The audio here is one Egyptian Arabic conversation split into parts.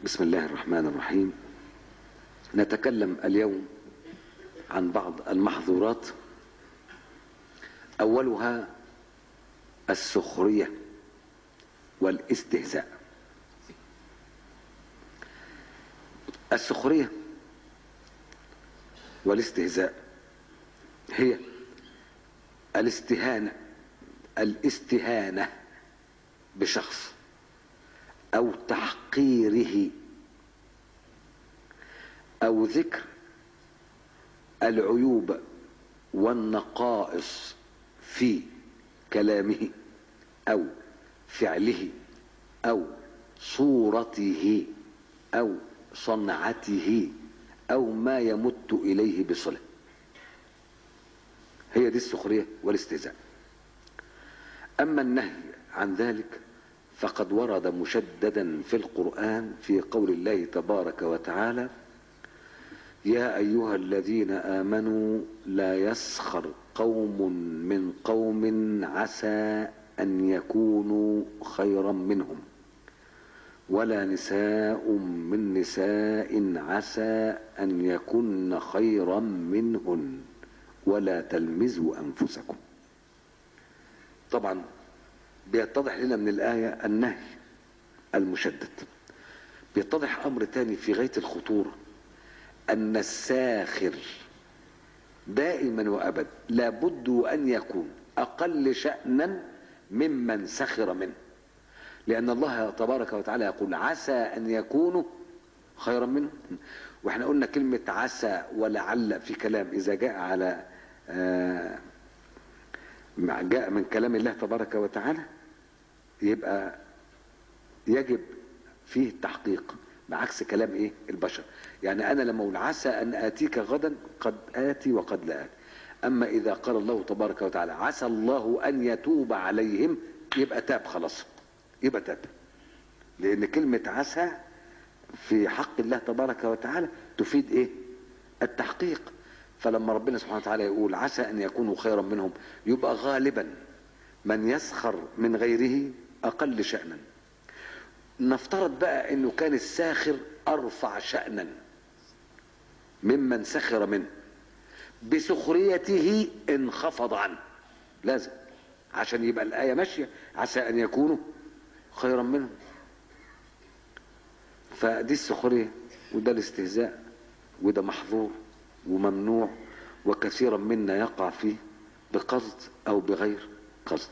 بسم الله الرحمن الرحيم نتكلم اليوم عن بعض المحظورات اولها السخريه والاستهزاء السخريه والاستهزاء هي الاستهانه الاستهانه بشخص او تحقيره او ذكر العيوب والنقائص في كلامه او فعله او صورته او صنعته او ما يمت اليه بصله هي دي السخريه والاستهزاء اما النهي عن ذلك فقد ورد مشددا في القران في قول الله تبارك وتعالى يا ايها الذين امنوا لا يسخر قوم من قوم عسى ان يكونوا خيرا منهم ولا نساء من نساء عسى ان يكن خيرا منهن ولا تلمزوا انفسكم طبعا بيتضح لنا من الايه النهي المشدد بيتضح امر تاني في غايه الخطوره ان الساخر دائما وابدا لابد ان يكون اقل شانا ممن سخر منه لان الله تبارك وتعالى يقول عسى ان يكونوا خيرا منه واحنا قلنا كلمه عسى ولعل في كلام اذا جاء على آه جاء من كلام الله تبارك وتعالى يبقى يجب فيه التحقيق بعكس كلام ايه البشر يعني انا لما اقول عسى ان اتيك غدا قد اتي وقد لا اتي اما اذا قال الله تبارك وتعالى عسى الله ان يتوب عليهم يبقى تاب خلاص يبقى تاب لان كلمة عسى في حق الله تبارك وتعالى تفيد ايه التحقيق فلما ربنا سبحانه وتعالى يقول عسى ان يكونوا خيرا منهم يبقى غالبا من يسخر من غيره اقل شأنا نفترض بقى انه كان الساخر ارفع شأنا ممن سخر منه بسخريته انخفض عنه لازم عشان يبقى الآية ماشية عسى أن يكونوا خيرا منهم فدي السخرية وده الاستهزاء وده محظور وممنوع وكثيرا منا يقع فيه بقصد أو بغير قصد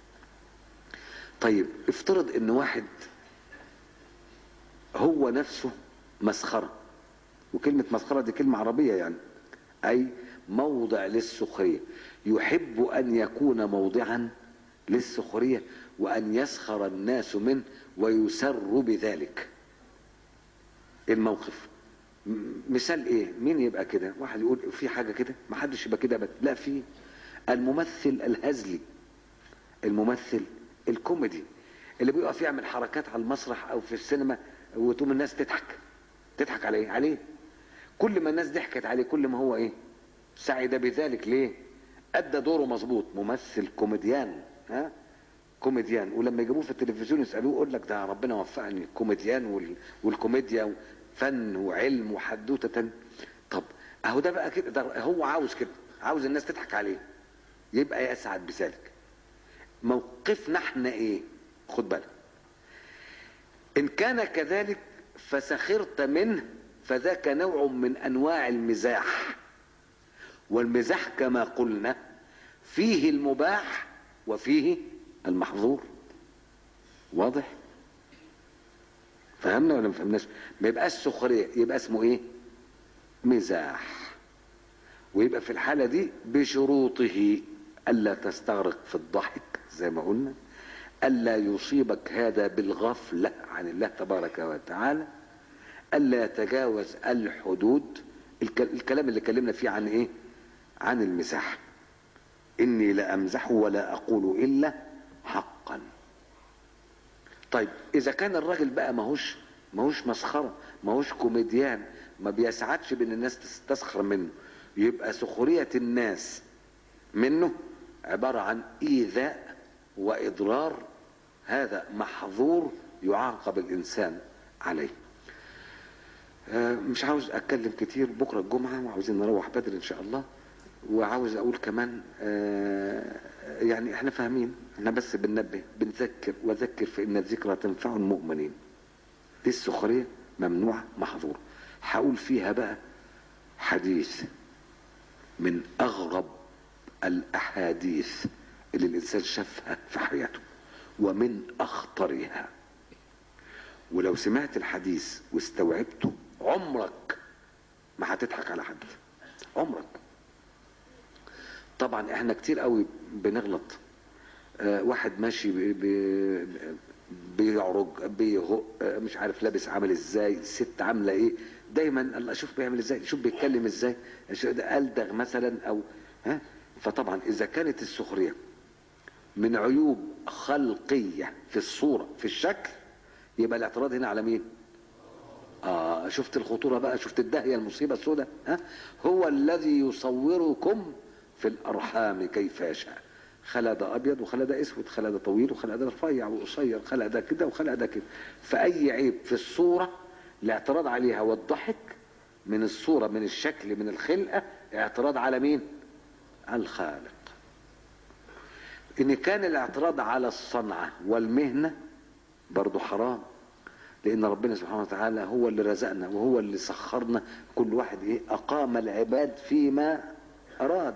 طيب افترض ان واحد هو نفسه مسخرة وكلمة مسخرة دي كلمة عربية يعني أي موضع للسخرية يحب أن يكون موضعا للسخرية وأن يسخر الناس منه ويسر بذلك الموقف مثال ايه مين يبقى كده واحد يقول في حاجة كده ما حدش يبقى كده بت... لا في الممثل الهزلي الممثل الكوميدي اللي بيقف يعمل حركات على المسرح او في السينما وتقوم الناس تضحك تضحك عليه عليه كل ما الناس ضحكت عليه كل ما هو ايه سعد بذلك ليه ادى دوره مظبوط ممثل كوميديان ها كوميديان ولما يجيبوه في التلفزيون يسالوه يقول لك ده ربنا وفقني الكوميديان وال... والكوميديا فن وعلم وحدوته طب اهو ده بقى كده ده هو عاوز كده عاوز الناس تضحك عليه يبقى يسعد بذلك موقفنا احنا ايه خد بالك ان كان كذلك فسخرت منه فذاك نوع من انواع المزاح والمزاح كما قلنا فيه المباح وفيه المحظور واضح فهمنا ولا ما فهمناش ما يبقاش سخريه يبقى اسمه ايه مزاح ويبقى في الحاله دي بشروطه الا تستغرق في الضحك زي ما قلنا الا يصيبك هذا بالغفله عن الله تبارك وتعالى الا يتجاوز الحدود الكلام اللي اتكلمنا فيه عن ايه عن المزاح اني لامزح ولا اقول الا حقا طيب اذا كان الراجل بقى ماهوش ماهوش مسخره ماهوش كوميديان ما بيسعدش بان الناس تسخر منه يبقى سخريه الناس منه عباره عن ايذاء واضرار هذا محظور يعاقب الانسان عليه آه، مش عاوز اتكلم كتير بكره الجمعه وعاوزين نروح بدري ان شاء الله وعاوز اقول كمان آه، يعني احنا فاهمين احنا بس بننبه بنذكر وذكر فان الذكرى تنفع المؤمنين دي السخريه ممنوعه محظوره هقول فيها بقى حديث من اغرب الاحاديث اللي الانسان شافها في حياته ومن اخطرها ولو سمعت الحديث واستوعبته عمرك ما هتضحك على حد عمرك طبعا احنا كتير قوي بنغلط آه واحد ماشي بي بي بيعرج بيهق آه مش عارف لابس عامل ازاي الست عامله ايه دايما الله شوف بيعمل ازاي شوف بيتكلم ازاي شوف ده الدغ مثلا او ها فطبعا اذا كانت السخريه من عيوب خلقيه في الصوره في الشكل يبقى الاعتراض هنا على مين آه شفت الخطورة بقى شفت الدهية المصيبة السوداء ها هو الذي يصوركم في الأرحام كيف يشاء خلق ده أبيض وخلق ده أسود خلق ده طويل وخلق ده رفيع وقصير خلق ده كده وخلق ده كده فأي عيب في الصورة الاعتراض عليها والضحك من الصورة من الشكل من الخلقة اعتراض على مين على الخالق إن كان الاعتراض على الصنعة والمهنة برضه حرام لان ربنا سبحانه وتعالى هو اللي رزقنا وهو اللي سخرنا كل واحد ايه اقام العباد فيما اراد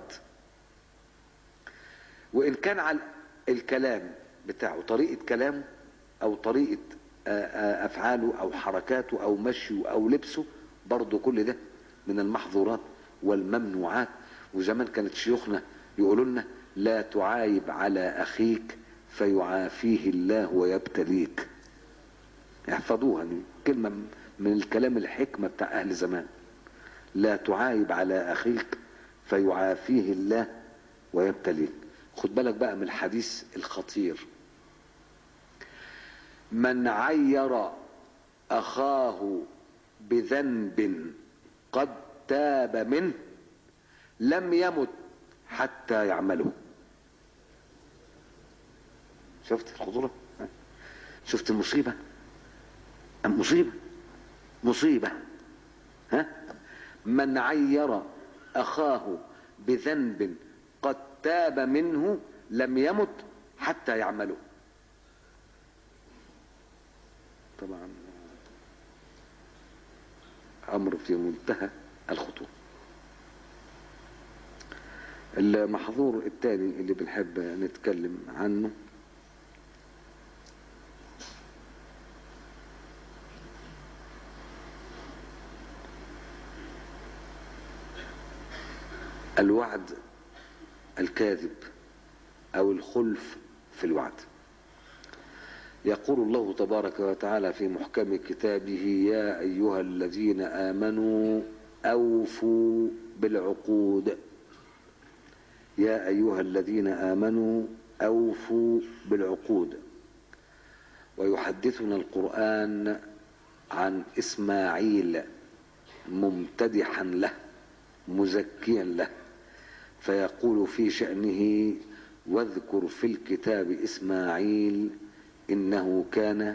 وان كان على الكلام بتاعه طريقه كلامه او طريقه افعاله او حركاته او مشيه او لبسه برضه كل ده من المحظورات والممنوعات وزمان كانت شيوخنا يقولوا لنا لا تعايب على اخيك فيعافيه الله ويبتليك احفظوها دي كلمة من الكلام الحكمة بتاع أهل زمان لا تعايب على أخيك فيعافيه الله ويبتليك خد بالك بقى من الحديث الخطير من عير أخاه بذنب قد تاب منه لم يمت حتى يعمله شفت الخطورة شفت المصيبة مصيبة مصيبة ها من عير أخاه بذنب قد تاب منه لم يمت حتى يعمله طبعا أمر في منتهى الخطورة المحظور الثاني اللي بنحب نتكلم عنه الوعد الكاذب او الخلف في الوعد يقول الله تبارك وتعالى في محكم كتابه يا ايها الذين امنوا اوفوا بالعقود يا ايها الذين امنوا اوفوا بالعقود ويحدثنا القران عن اسماعيل ممتدحا له مزكيا له فيقول في شأنه واذكر في الكتاب إسماعيل إنه كان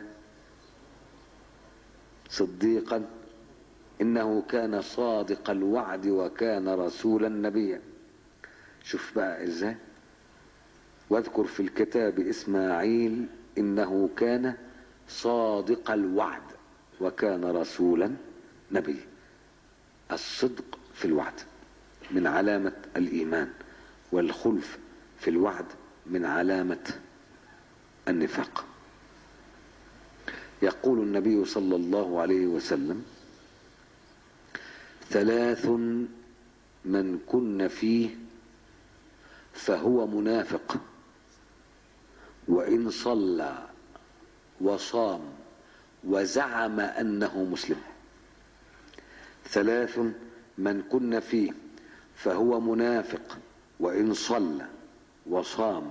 صديقا إنه كان صادق الوعد وكان رسولا نبيا شوف بقى إزاي واذكر في الكتاب إسماعيل إنه كان صادق الوعد وكان رسولا نبيا الصدق في الوعد من علامة الإيمان والخلف في الوعد من علامة النفاق يقول النبي صلى الله عليه وسلم ثلاث من كن فيه فهو منافق وإن صلى وصام وزعم أنه مسلم ثلاث من كن فيه فهو منافق وإن صلى وصام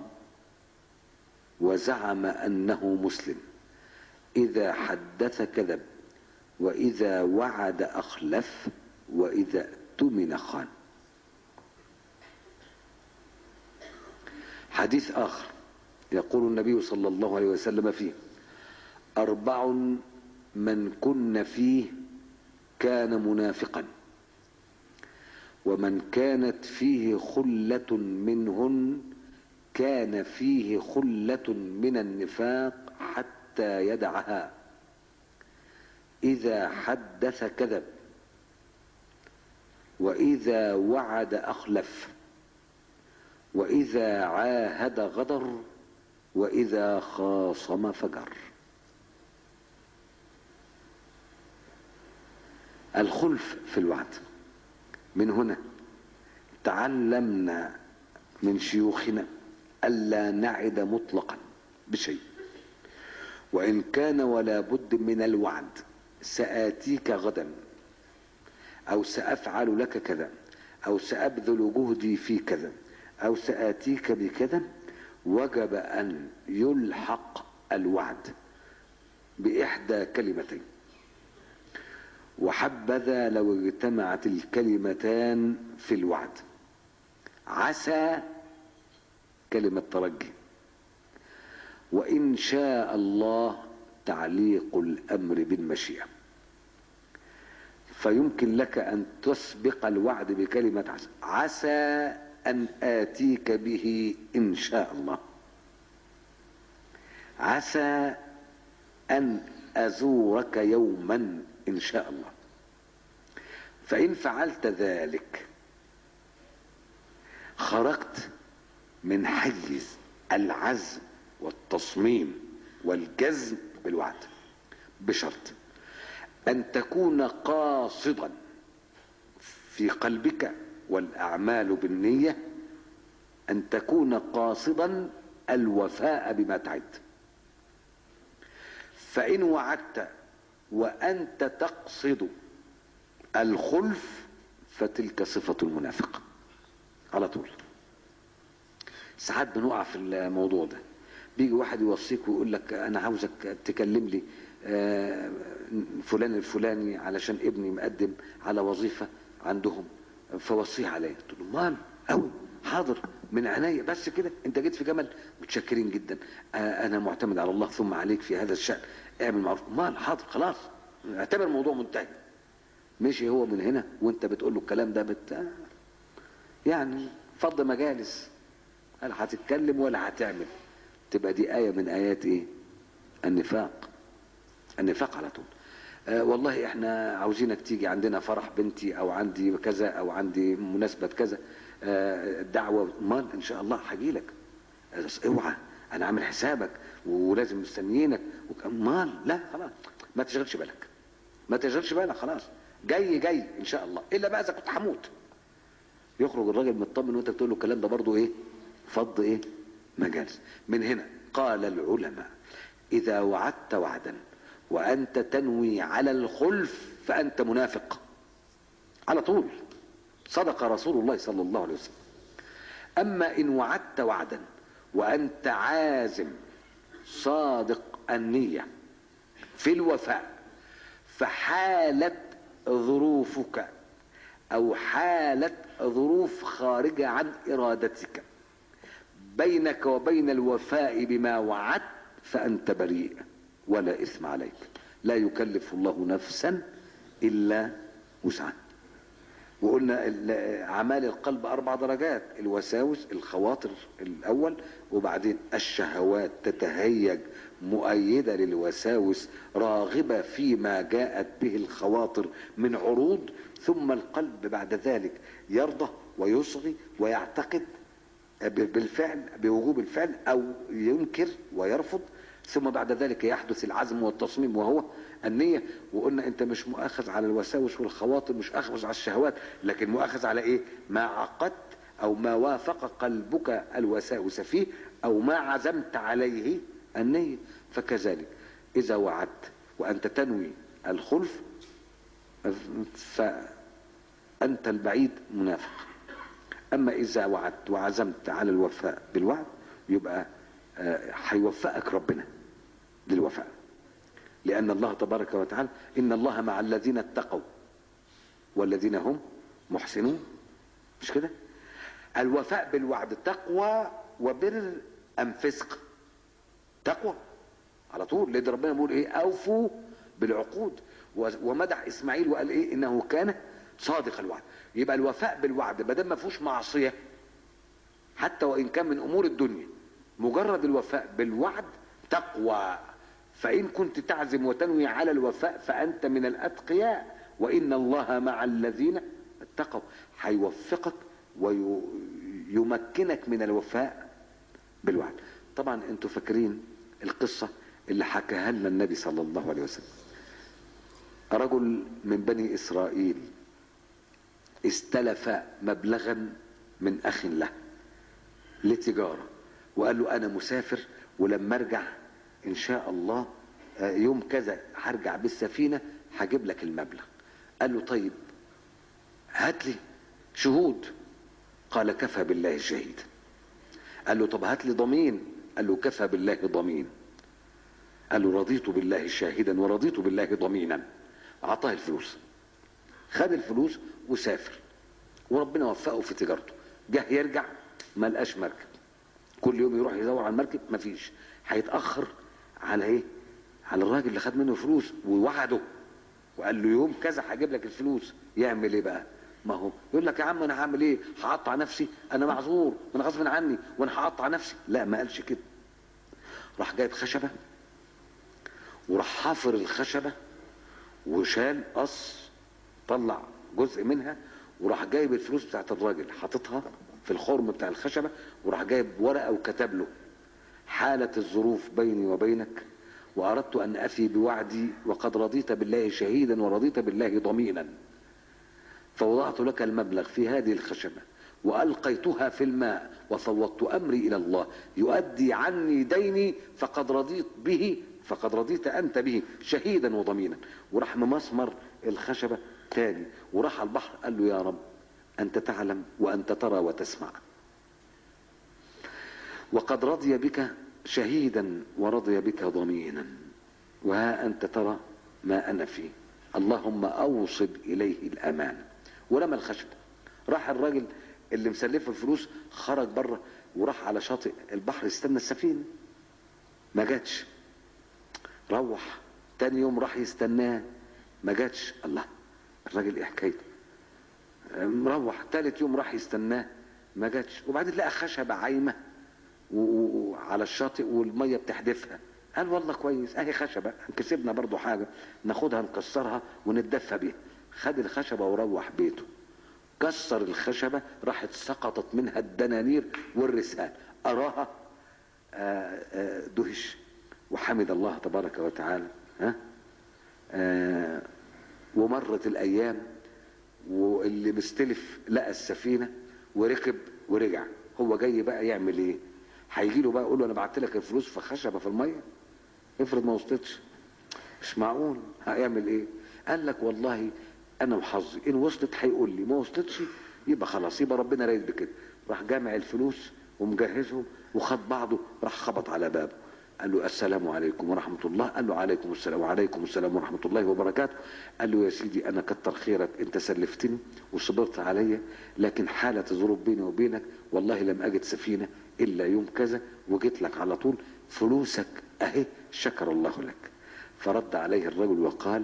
وزعم أنه مسلم إذا حدث كذب وإذا وعد أخلف وإذا اؤتمن خان حديث آخر يقول النبي صلى الله عليه وسلم فيه أربع من كن فيه كان منافقا ومن كانت فيه خلة منهن كان فيه خلة من النفاق حتى يدعها إذا حدث كذب وإذا وعد أخلف وإذا عاهد غدر وإذا خاصم فجر الخلف في الوعد من هنا تعلمنا من شيوخنا ألا نعد مطلقا بشيء وإن كان ولا بد من الوعد سآتيك غدا أو سأفعل لك كذا أو سأبذل جهدي في كذا أو سآتيك بكذا وجب أن يلحق الوعد بإحدى كلمتين وحبذا لو اجتمعت الكلمتان في الوعد عسى كلمة ترجي وإن شاء الله تعليق الأمر بالمشيئة فيمكن لك أن تسبق الوعد بكلمة عسى عسى أن آتيك به إن شاء الله عسى أن أزورك يوما إن شاء الله فإن فعلت ذلك خرجت من حيز العزم والتصميم والجزم بالوعد بشرط أن تكون قاصدا في قلبك والأعمال بالنية أن تكون قاصدا الوفاء بما تعد فإن وعدت وأنت تقصد الخلف فتلك صفة المنافق على طول ساعات بنقع في الموضوع ده بيجي واحد يوصيك ويقول لك انا عاوزك تكلم لي فلان الفلاني علشان ابني مقدم على وظيفة عندهم فوصيه عليا تقول له مال قوي حاضر من عينيا بس كده انت جيت في جمل متشكرين جدا انا معتمد على الله ثم عليك في هذا الشأن اعمل معروف مال حاضر خلاص اعتبر الموضوع منتهي مشي هو من هنا وانت بتقول له الكلام ده بت يعني فض مجالس هل هتتكلم ولا هتعمل تبقى دي آية من آيات ايه النفاق النفاق على طول آه والله احنا عاوزينك تيجي عندنا فرح بنتي او عندي كذا او عندي مناسبة كذا آه دعوة مال ان شاء الله هجي لك اوعى انا عامل حسابك ولازم مستنيينك مال لا خلاص ما تشغلش بالك ما تشغلش بالك خلاص جاي جاي ان شاء الله الا بقى اذا كنت هموت يخرج الراجل مطمن وانت بتقول له الكلام ده برضه ايه فض ايه مجالس من هنا قال العلماء اذا وعدت وعدا وانت تنوي على الخلف فانت منافق على طول صدق رسول الله صلى الله عليه وسلم اما ان وعدت وعدا وانت عازم صادق النيه في الوفاء فحالت ظروفك او حالت ظروف خارجه عن ارادتك بينك وبين الوفاء بما وعدت فانت بريء ولا اثم عليك لا يكلف الله نفسا الا وسعها وقلنا اعمال القلب اربع درجات الوساوس الخواطر الاول وبعدين الشهوات تتهيج مؤيده للوساوس راغبه فيما جاءت به الخواطر من عروض ثم القلب بعد ذلك يرضى ويصغي ويعتقد بالفعل بوجوب الفعل او ينكر ويرفض ثم بعد ذلك يحدث العزم والتصميم وهو النية وقلنا انت مش مؤاخذ على الوساوس والخواطر مش اخذ على الشهوات لكن مؤاخذ على ايه ما عقدت او ما وافق قلبك الوساوس فيه او ما عزمت عليه النية فكذلك اذا وعدت وانت تنوي الخلف فانت البعيد منافق اما اذا وعدت وعزمت على الوفاء بالوعد يبقى هيوفقك ربنا للوفاء لان الله تبارك وتعالى ان الله مع الذين اتقوا والذين هم محسنون مش كده الوفاء بالوعد تقوى وبر ام فسق تقوى على طول لان ربنا بيقول ايه اوفوا بالعقود و- ومدح اسماعيل وقال ايه انه كان صادق الوعد يبقى الوفاء بالوعد ما دام ما فيهوش معصيه حتى وان كان من امور الدنيا مجرد الوفاء بالوعد تقوى فان كنت تعزم وتنوي على الوفاء فانت من الاتقياء وان الله مع الذين اتقوا هيوفقك ويمكنك من الوفاء بالوعد طبعا انتوا فاكرين القصه اللي حكاها لنا النبي صلى الله عليه وسلم رجل من بني اسرائيل استلف مبلغا من اخ له لتجارة وقال له أنا مسافر ولما أرجع إن شاء الله آه، يوم كذا هرجع بالسفينة هجيب لك المبلغ قال له طيب هات لي شهود قال كفى بالله شهيدا قال له طب هات لي ضمين قال له كفى بالله ضمين قال له رضيت بالله شاهدا ورضيت بالله ضمينا أعطاه الفلوس خد الفلوس وسافر وربنا وفقه في تجارته جه يرجع ما لقاش مركب كل يوم يروح يدور على المركب مفيش هيتاخر على ايه على الراجل اللي خد منه فلوس ووعده وقال له يوم كذا هجيب لك الفلوس يعمل ايه بقى ما هو يقول لك يا عم انا هعمل ايه هقطع نفسي انا معذور انا غصب عني وانا هقطع نفسي لا ما قالش كده راح جايب خشبه وراح حافر الخشبه وشال قص طلع جزء منها وراح جايب الفلوس بتاعت الراجل حاططها في الخرم بتاع الخشبة وراح جايب ورقة وكتب له حالت الظروف بيني وبينك وأردت أن أفي بوعدي وقد رضيت بالله شهيدا ورضيت بالله ضمينا فوضعت لك المبلغ في هذه الخشبة وألقيتها في الماء وفوضت أمري إلى الله يؤدي عني ديني فقد رضيت به فقد رضيت أنت به شهيدا وضمينا وراح ممسمر الخشبة تاني وراح على البحر قال له يا رب أنت تعلم وأنت ترى وتسمع وقد رضي بك شهيدا ورضي بك ضمينا وها أنت ترى ما أنا فيه اللهم أوصل إليه الأمان ورمى الخشب راح الراجل اللي مسلفه الفلوس خرج بره وراح على شاطئ البحر يستنى السفينة ما جاتش روح تاني يوم راح يستناه ما جاتش الله الراجل ايه حكايته مروح تالت يوم راح يستناه ما جاتش وبعدين لقى خشبة عايمة و- و- وعلى الشاطئ والمية بتحدفها قال والله كويس اهي خشبة كسبنا برضو حاجة ناخدها نكسرها ونتدفى بيها خد الخشبة وروح بيته كسر الخشبة راحت سقطت منها الدنانير والرسال أراها آه، آه، دهش وحمد الله تبارك وتعالى ها آه، ومرت الأيام واللي مستلف لقى السفينة وركب ورجع هو جاي بقى يعمل ايه هيجي له بقى يقول له انا بعت لك الفلوس في خشبة في المية افرض ما وصلتش مش معقول هيعمل ايه قال لك والله انا وحظي ان وصلت هيقول لي ما وصلتش يبقى خلاص يبقى ربنا رايد بكده راح جامع الفلوس ومجهزهم وخد بعضه راح خبط على بابه قال له السلام عليكم ورحمة الله قال له عليكم السلام وعليكم السلام ورحمة الله وبركاته قال له يا سيدي أنا كتر خيرك أنت سلفتني وصبرت عليا لكن حالة ظروف بيني وبينك والله لم أجد سفينة إلا يوم كذا وجيت لك على طول فلوسك أهي شكر الله لك فرد عليه الرجل وقال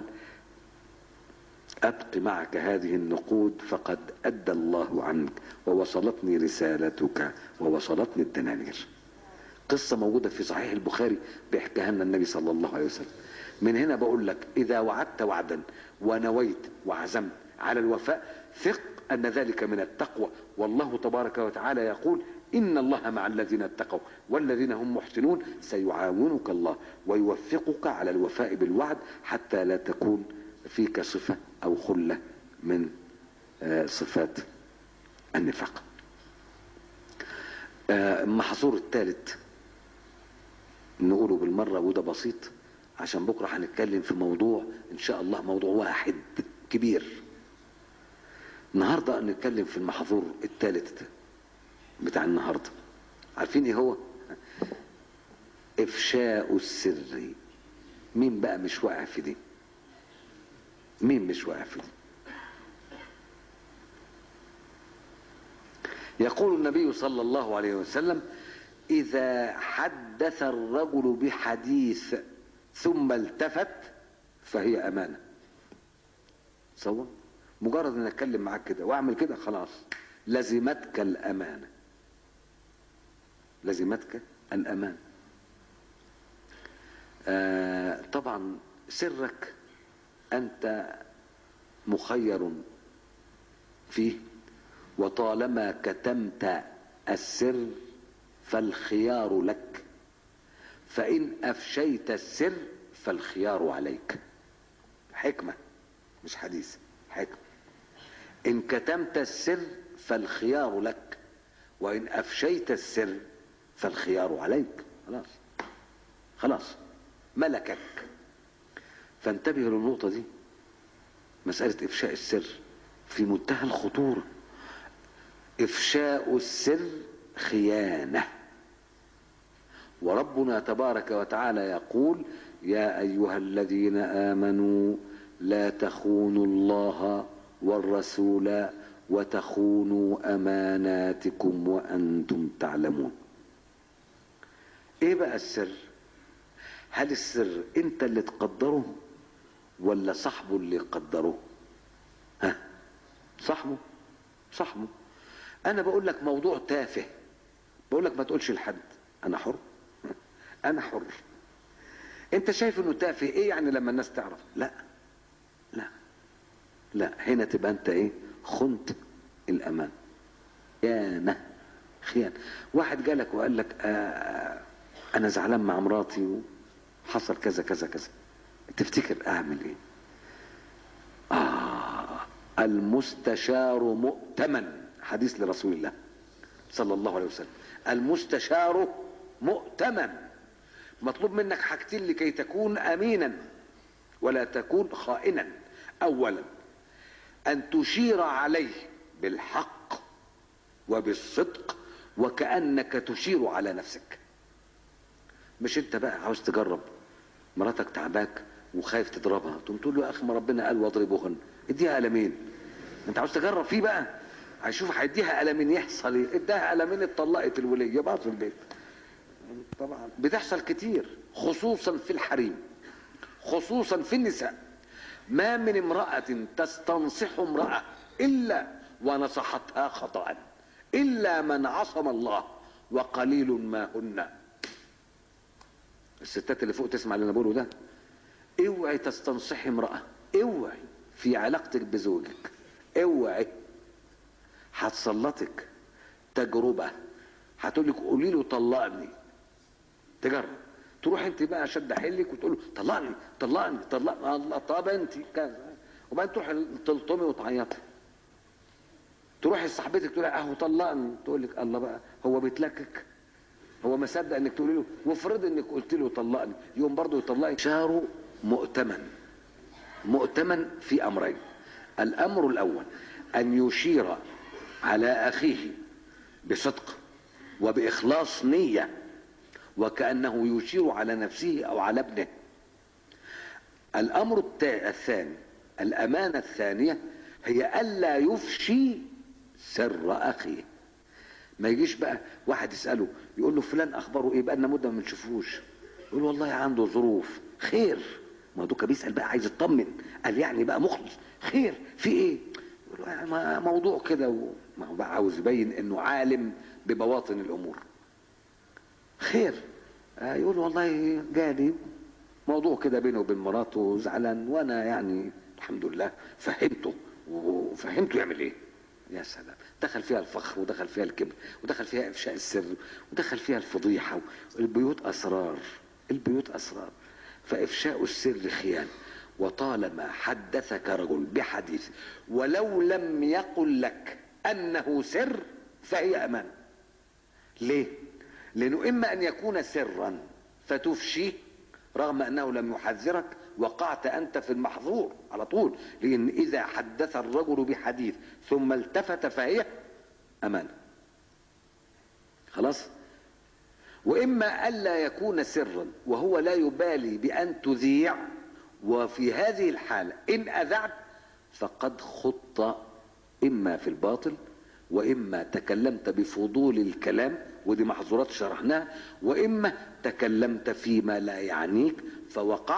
أبق معك هذه النقود فقد أدى الله عنك ووصلتني رسالتك ووصلتني الدنانير قصة موجودة في صحيح البخاري بيحكيها لنا النبي صلى الله عليه وسلم من هنا بقول لك إذا وعدت وعدا ونويت وعزمت على الوفاء ثق أن ذلك من التقوى والله تبارك وتعالى يقول إن الله مع الذين اتقوا والذين هم محسنون سيعاونك الله ويوفقك على الوفاء بالوعد حتى لا تكون فيك صفة أو خلة من آه، صفات النفاق آه، المحظور الثالث نقوله بالمرة وده بسيط عشان بكرة هنتكلم في موضوع إن شاء الله موضوع واحد كبير النهاردة نتكلم في المحظور الثالث ده بتاع النهاردة عارفين ايه هو افشاء السر مين بقى مش واقع في دي مين مش واقع في دي يقول النبي صلى الله عليه وسلم اذا حدث الرجل بحديث ثم التفت فهي امانه تصور مجرد ان اتكلم معاك كده واعمل كده خلاص لزمتك الامانه لزمتك الامانه آه طبعا سرك انت مخير فيه وطالما كتمت السر فالخيار لك فإن أفشيت السر فالخيار عليك حكمة مش حديث حكمة إن كتمت السر فالخيار لك وإن أفشيت السر فالخيار عليك خلاص خلاص ملكك فانتبه للنقطة دي مسألة إفشاء السر في منتهى الخطورة إفشاء السر خيانة وربنا تبارك وتعالى يقول يا أيها الذين آمنوا لا تخونوا الله والرسول وتخونوا أماناتكم وأنتم تعلمون إيه بقى السر هل السر أنت اللي تقدره ولا صاحبه اللي يقدره ها صاحبه صاحبه انا بقول لك موضوع تافه بقول لك ما تقولش لحد انا حر انا حر انت شايف انه تافه ايه يعني لما الناس تعرف لا لا لا هنا تبقى انت ايه خنت الامان خيانه خيانه واحد جالك وقال لك آه انا زعلان مع مراتي وحصل كذا كذا كذا تفتكر اعمل ايه آه المستشار مؤتمن حديث لرسول الله صلى الله عليه وسلم المستشار مؤتمن مطلوب منك حاجتين لكي تكون امينا ولا تكون خائنا اولا ان تشير عليه بالحق وبالصدق وكانك تشير على نفسك مش انت بقى عاوز تجرب مراتك تعباك وخايف تضربها تقوم تقول له يا اخي ما ربنا قال واضربوهن اديها قلمين انت عاوز تجرب فيه بقى هيشوف هيديها قلمين يحصل ايه اداها قلمين اتطلقت الوليه بقى في البيت طبعا بتحصل كتير خصوصا في الحريم خصوصا في النساء ما من امرأة تستنصح امرأة إلا ونصحتها خطأ إلا من عصم الله وقليل ما هن الستات اللي فوق تسمع اللي انا بقوله ده اوعي تستنصحي امرأة اوعي في علاقتك بزوجك اوعي هتسلطك تجربة هتقول لك قولي له طلقني تجرب تروح انت بقى شد حيلك وتقول له طلقني طلقني طلقني الله طب انت كذا وبعدين تروح تلطمي وتعيطي تروحي لصاحبتك تقول لها اهو طلقني تقول لك الله بقى هو بيتلكك هو ما صدق انك تقولي له وافرض انك قلت له طلقني يوم برضه يطلقك شهره مؤتمن مؤتمن في امرين الامر الاول ان يشير على اخيه بصدق وباخلاص نيه وكانه يشير على نفسه او على ابنه الامر الثاني الامانه الثانيه هي الا يفشي سر اخيه ما يجيش بقى واحد يساله يقول له فلان اخباره ايه بقى لنا مده ما بنشوفوش يقول والله عنده ظروف خير ما دوكا بيسال بقى عايز يطمن قال يعني بقى مخلص خير في ايه يقول له يعني موضوع كده ما هو بقى عاوز يبين انه عالم ببواطن الامور خير آه يقول والله جالي موضوع كده بينه وبين مراته زعلان وانا يعني الحمد لله فهمته وفهمته يعمل ايه يا سلام دخل فيها الفخر ودخل فيها الكبر ودخل فيها افشاء السر ودخل فيها الفضيحه البيوت اسرار البيوت اسرار فافشاء السر خيانه وطالما حدثك رجل بحديث ولو لم يقل لك انه سر فهي امانه ليه لانه اما ان يكون سرا فتفشيه رغم انه لم يحذرك وقعت انت في المحظور على طول لان اذا حدث الرجل بحديث ثم التفت فهي امانه خلاص واما الا يكون سرا وهو لا يبالي بان تذيع وفي هذه الحاله ان اذعت فقد خط اما في الباطل واما تكلمت بفضول الكلام ودي محظورات شرحناها واما تكلمت فيما لا يعنيك فوقعت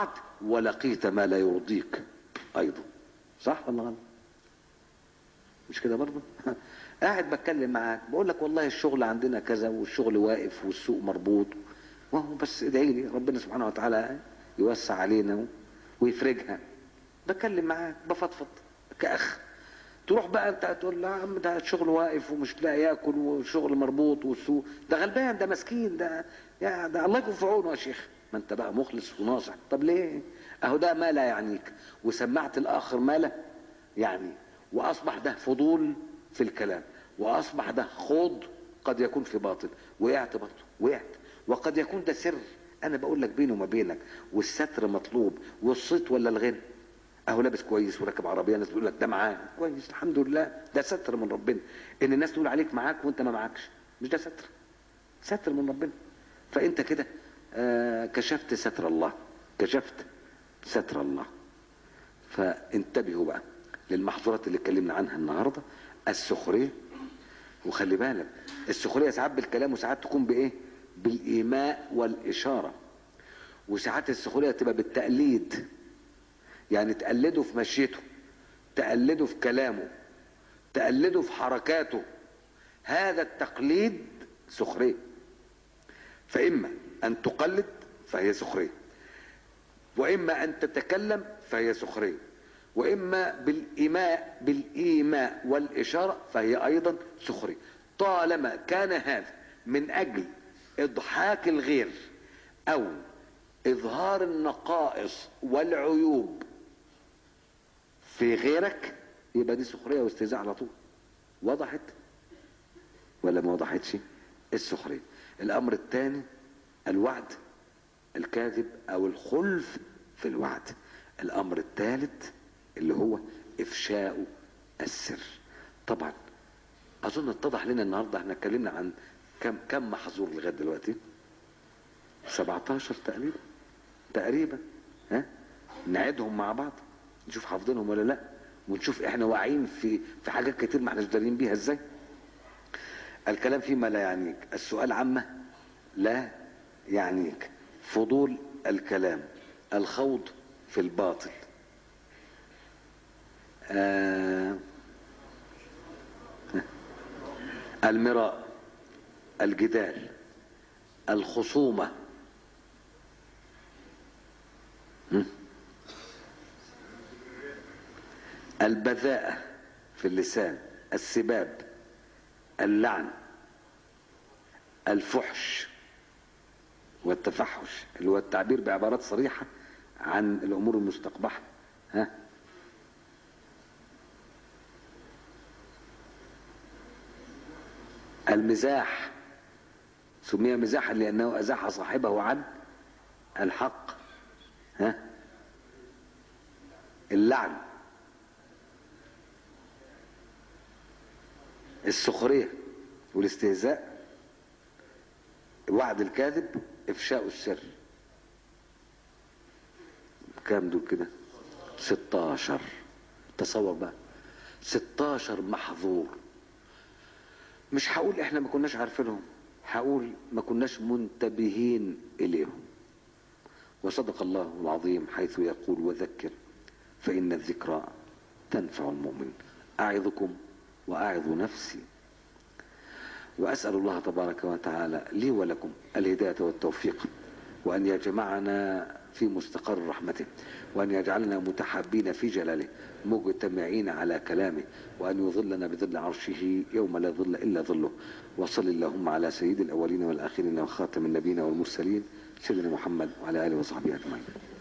ولقيت ما لا يرضيك ايضا صح ولا غلط مش كده برضه قاعد بتكلم معاك بقول لك والله الشغل عندنا كذا والشغل واقف والسوق مربوط وهو بس ادعي لي ربنا سبحانه وتعالى يوسع علينا ويفرجها بتكلم معاك بفضفض كأخ تروح بقى انت تقول لا يا عم ده الشغل واقف ومش لاقي ياكل والشغل مربوط والسوق ده غلبان ده مسكين ده يا ده الله يكون في عونه يا شيخ ما انت بقى مخلص وناصح طب ليه اهو ده ما لا يعنيك وسمعت الاخر ما لا يعني واصبح ده فضول في الكلام واصبح ده خوض قد يكون في باطل وقعت برضه وقعت وقد يكون ده سر انا بقول لك بيني وما بينك والستر مطلوب والصيت ولا الغنى اهو لابس كويس وراكب عربيه ناس تقول لك ده معاه كويس الحمد لله ده ستر من ربنا ان الناس تقول عليك معاك وانت ما معكش مش ده ستر ستر من ربنا فانت كده آه كشفت ستر الله كشفت ستر الله فانتبهوا بقى للمحظورات اللي اتكلمنا عنها النهارده السخريه وخلي بالك السخريه ساعات بالكلام وساعات تكون بايه بالايماء والاشاره وساعات السخريه تبقى بالتقليد يعني تقلده في مشيته تقلده في كلامه تقلده في حركاته هذا التقليد سخريه فاما ان تقلد فهي سخريه واما ان تتكلم فهي سخريه واما بالايماء بالايماء والاشاره فهي ايضا سخريه طالما كان هذا من اجل اضحاك الغير او اظهار النقائص والعيوب في غيرك يبقى دي سخريه واستهزاء على طول وضحت ولا ما وضحتش السخريه الامر الثاني الوعد الكاذب او الخلف في الوعد الامر الثالث اللي هو افشاء السر طبعا اظن اتضح لنا النهارده احنا اتكلمنا عن كم كم محظور لغايه دلوقتي 17 تقريبا تقريبا ها نعدهم مع بعض نشوف حافظينهم ولا لا ونشوف احنا واعيين في في حاجات كتير ما احناش دارين بيها ازاي الكلام فيما لا يعنيك السؤال عامه لا يعنيك فضول الكلام الخوض في الباطل آه المراء الجدال الخصومة البذاءة في اللسان السباب اللعن الفحش والتفحش اللي هو التعبير بعبارات صريحة عن الأمور المستقبحة ها المزاح سمي مزاحا لأنه أزاح صاحبه عن الحق ها اللعن السخرية والاستهزاء وعد الكاذب إفشاء السر كام دول كده 16 تصور بقى 16 محظور مش هقول احنا ما كناش عارفينهم هقول ما كناش منتبهين اليهم وصدق الله العظيم حيث يقول وذكر فإن الذكرى تنفع المؤمن أعظكم وأعظ نفسي وأسأل الله تبارك وتعالى لي ولكم الهداية والتوفيق وأن يجمعنا في مستقر رحمته وأن يجعلنا متحابين في جلاله مجتمعين على كلامه وأن يظلنا بظل عرشه يوم لا ظل إلا ظله وصل اللهم على سيد الأولين والآخرين وخاتم النبيين والمرسلين سيدنا محمد وعلى آله وصحبه أجمعين